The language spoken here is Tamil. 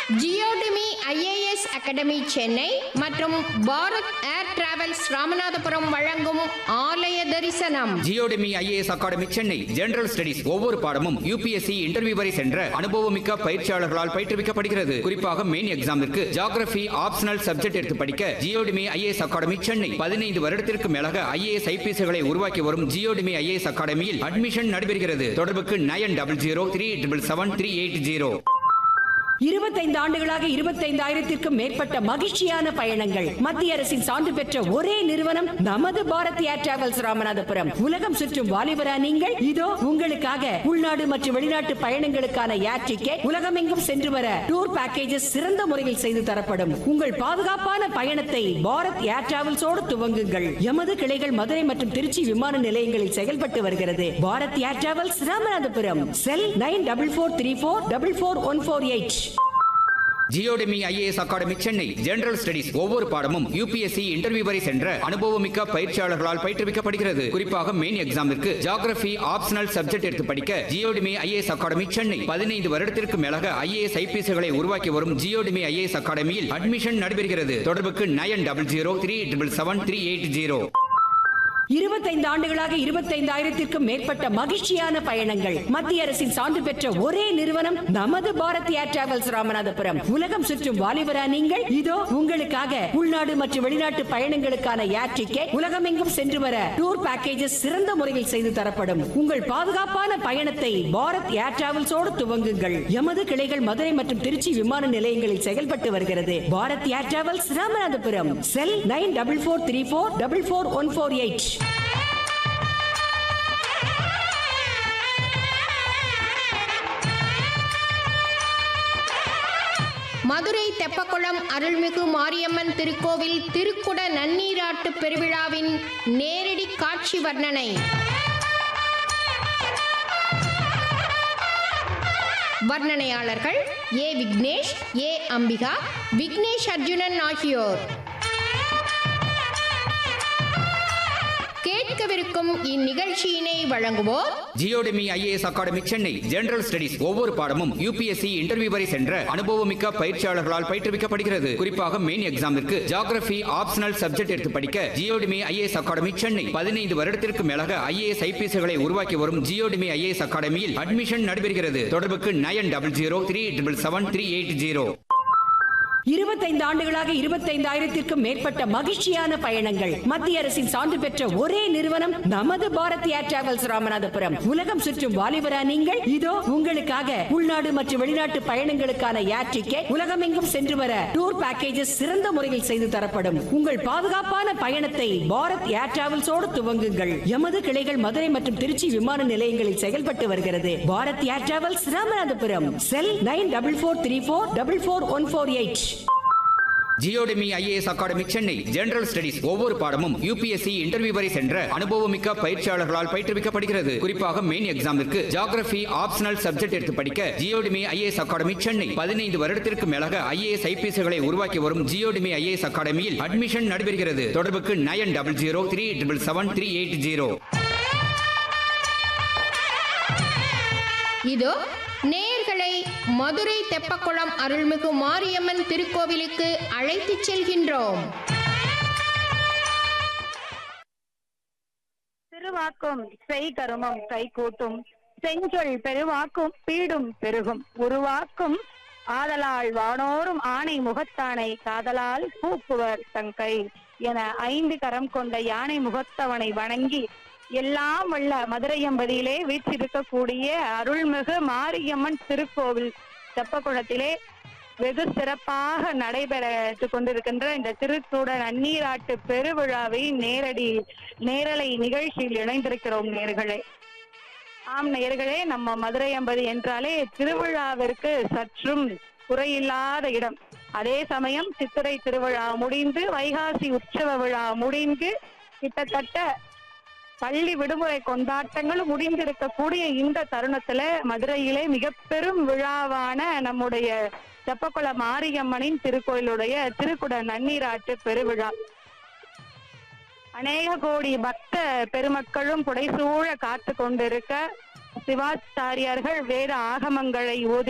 ஜியோடமி ஐஏஎஸ் அகாடமி சென்னை மற்றும் பாரத் ஏர் டிராவல்ஸ் ராமநாதபுரம் வழங்கும் ஆலய தரிசனம் Geodemy IAS academy Chennai general studies ஒவ்வொரு பாடமும் யூபிஎஸ்சி இன்டர்வியூ வரை சென்ற அனுபவமிக்க பயிற்சியாளர்களால் பயிற்றுவிக்கப்படுகிறது குறிப்பாக மெயின் எக்ஸாமிற்கு ஜியோகிராபி ஆப்ஷனல் சப்ஜெக்ட் எடுத்து படிக்க ஜியோடமி ஐஏஎஸ் அகாடமி சென்னை பதினைந்து வருடத்திற்கு மேலாக ஐஏஎஸ் ஐபிஎஸ்களை உருவாக்கி வரும் ஜியோடமி ஐஏஎஸ் அகாடமியில் அட்மிஷன் நடைபெறுகிறது தொடர்புக்கு nine double zero three triple seven three eight zero இருபத்தைந்து ஆண்டுகளாக இருபத்தைந்தாயிரத்திற்கும் மேற்பட்ட மகிழ்ச்சியான பயணங்கள் மத்திய அரசின் சான்று பெற்ற ஒரே நிறுவனம் நமது பாரத் ஏர் டிராவல்ஸ் ராமநாதபுரம் உலகம் சுற்றும் வாலிபரா நீங்கள் இதோ உங்களுக்காக உள்நாடு மற்றும் வெளிநாட்டு பயணங்களுக்கான ஏர் டிக்கெட் உலகமெங்கும் சென்று வர டூர் பேக்கேஜஸ் சிறந்த முறையில் செய்து தரப்படும் உங்கள் பாதுகாப்பான பயணத்தை பாரத் ஏர் டிராவல்ஸோடு துவங்குங்கள் எமது கிளைகள் மதுரை மற்றும் திருச்சி விமான நிலையங்களில் செயல்பட்டு வருகிறது Bharat air travels Ramanathapuram cell nine double four three four double four one four eight Geodemy IAS academy Chennai general studies ஒவ்வொரு பாடமும் யூபிஎஸ்சி இன்டர்வியூ வரை சென்ற அனுபவமிக்க பயிற்சியாளர்களால் பயிற்றுவிக்கப்படுகிறது குறிப்பாக மெயின் எக்ஸாமிற்கு ஜியோகிராபி ஆப்ஷனல் சப்ஜெக்ட் எடுத்து படிக்க ஜியோடமி ஐஏஎஸ் அகாடமி சென்னை பதினைந்து வருடத்திற்கு மேலாக ஐஏஎஸ் ஐபிஎஸ்களை உருவாக்கி வரும் ஜியோடமி ஐஏஎஸ் அகாடமியில் அட்மிஷன் நடைபெறுகிறது தொடர்புக்கு nine double zero three triple seven three eight zero இருபத்தைந்து ஆண்டுகளாக இருபத்தைந்தாயிரத்திற்கும் மேற்பட்ட மகிழ்ச்சியான பயணங்கள் மத்திய அரசின் சான்று பெற்ற ஒரே நிறுவனம் நமது பாரத் ஏர் டிராவல்ஸ் ராமநாதபுரம் உலகம் சுற்றும் வாலிபரா நீங்கள் இதோ உங்களுக்காக உள்நாடு மற்றும் வெளிநாட்டு பயணங்களுக்கான ஏர் டிக்கெட் உலகமெங்கும் சென்று வர டூர் பேக்கேஜஸ் சிறந்த முறையில் செய்து தரப்படும் உங்கள் பாதுகாப்பான பயணத்தை பாரத் ஏர் டிராவல்ஸோடு துவங்குங்கள் எமது கிளைகள் மதுரை மற்றும் திருச்சி விமான நிலையங்களில் செயல்பட்டு வருகிறது Bharat air travels Ramanathapuram cell nine double four three four double four one four eight Madurai Teppakulam அருள்மிகு மாரியம்மன் திருக்கோவில் திருக்குட நன்னீராட்டு பெருவிழாவின் நேரடி காட்சி வர்ணனை வர்ணனையாளர்கள் ஏ விக்னேஷ் ஏ அம்பிகா விக்னேஷ் அர்ஜுனன் ஆகியோர் கேட்கவிருக்கும் இந்நிகழ்ச்சியினை வழங்குவோர் Geodemy IAS academy Chennai general studies ஒவ்வொரு பாடமும் யூபிஎஸ்சி இன்டர்வியூ வரை சென்ற அனுபவமிக்க பயிற்சியாளர்களால் பயிற்றுவிக்கப்படுகிறது குறிப்பாக மெயின் எக்ஸாமிற்கு ஜியோகிராபி ஆப்ஷனல் சப்ஜெக்ட் எடுத்து படிக்க ஜியோடமி ஐஏஎஸ் அகாடமி சென்னை பதினைந்து வருடத்திற்கு மேலாக ஐஏஎஸ் ஐபிஎஸ்களை உருவாக்கி வரும் ஜியோடமி ஐஏஎஸ் அகாடமியில் அட்மிஷன் நடைபெறுகிறது தொடர்புக்கு nine double zero three triple seven three eight zero இருபத்தைந்து ஆண்டுகளாக இருபத்தைந்தாயிரத்திற்கும் மேற்பட்ட மகிழ்ச்சியான பயணங்கள் மத்திய அரசின் சான்று பெற்ற ஒரே நிறுவனம் நமது பாரத் ஏர் டிராவல்ஸ் ராமநாதபுரம் உலகம் சுற்றும் வாலிபரா நீங்கள் இதோ உங்களுக்காக உள்நாடு மற்றும் வெளிநாட்டு பயணங்களுக்கான ஏர் டிக்கெட் உலகமெங்கும் சென்று வர டூர் பேக்கேஜஸ் சிறந்த முறையில் செய்து தரப்படும் உங்கள் பாதுகாப்பான பயணத்தை பாரத் ஏர் டிராவல்ஸோடு துவங்குங்கள் எமது கிளைகள் மதுரை மற்றும் திருச்சி விமான நிலையங்களில் செயல்பட்டு வருகிறது Bharat air travels Ramanathapuram cell nine double four three four double four one four eight Geodemy IAS academy Chennai general studies ஒவ்வொரு பாடமும் யூபிஎஸ்சி இன்டர்வியூ வரை சென்ற அனுபவமிக்க பயிற்சியாளர்களால் பயிற்றுவிக்கப்படுகிறது குறிப்பாக மெயின் எக்ஸாமிற்கு ஜியோகிராபி ஆப்ஷனல் சப்ஜெக்ட் எடுத்து படிக்க ஜியோடமி ஐஏஎஸ் அகாடமி சென்னை பதினைந்து வருடத்திற்கு மேலாக ஐஏஎஸ் ஐபிஎஸ்களை உருவாக்கி வரும் ஜியோடமி ஐஏஎஸ் அகாடமியில் அட்மிஷன் நடைபெறுகிறது தொடர்புக்கு nine double zero three triple seven three eight zero இதோ நேர்களை மதுரை தெப்பக்குளம் அருள்மிகு மாரியம்மன் திருக்கோவிலுக்கு அழைத்துச் செல்கின்றோம் திருவாக்கும் செய் கருமம் கை கூட்டும் செஞ்சொல் பெருவாக்கும் பீடும் பெருகும் உருவாக்கும் ஆதலால் வானோரும் ஆணை முகத்தானை காதலால் பூக்குவர் தங்கை என ஐந்து கரம் கொண்ட யானை முகத்தவனை வணங்கி எல்லாம் வல்ல மதுரையம்பதியிலே வீற்றிருக்கக்கூடிய அருள்மிகு மாரியம்மன் திருக்கோவில் தெப்பக்குளத்திலே வெகு சிறப்பாக நடைபெற்று கொண்டிருக்கின்ற இந்த திருக்கூட நன்னீராட்டு பெருவிழாவை நேரடி நேரலை நிகழ்ச்சியில் இணைந்திருக்கிறோம் நேர்களே ஆம் நேர்களே நம்ம மதுரை அம்பதி என்றாலே திருவிழாவிற்கு சற்றும் குறையில்லாத இடம் அதே சமயம் சித்திரை திருவிழா முடிந்து வைகாசி உற்சவ விழா முடிந்து கிட்டத்தட்ட பள்ளி விடுமுறை கொண்டாட்டங்கள் முடிந்திருக்கக்கூடிய இந்த தருணத்துல மதுரையிலே மிக பெரும் விழாவான நம்முடைய தெப்பக்குள மாரியம்மனின் திருக்கோயிலுடைய திருக்குட நன்னீராட்டு பெருவிழா அநேக கோடி பக்த பெருமக்களும் புடைசூழ காத்து கொண்டிருக்க சிவாச்சாரியார்கள் வேத ஆகமங்களை ஓதி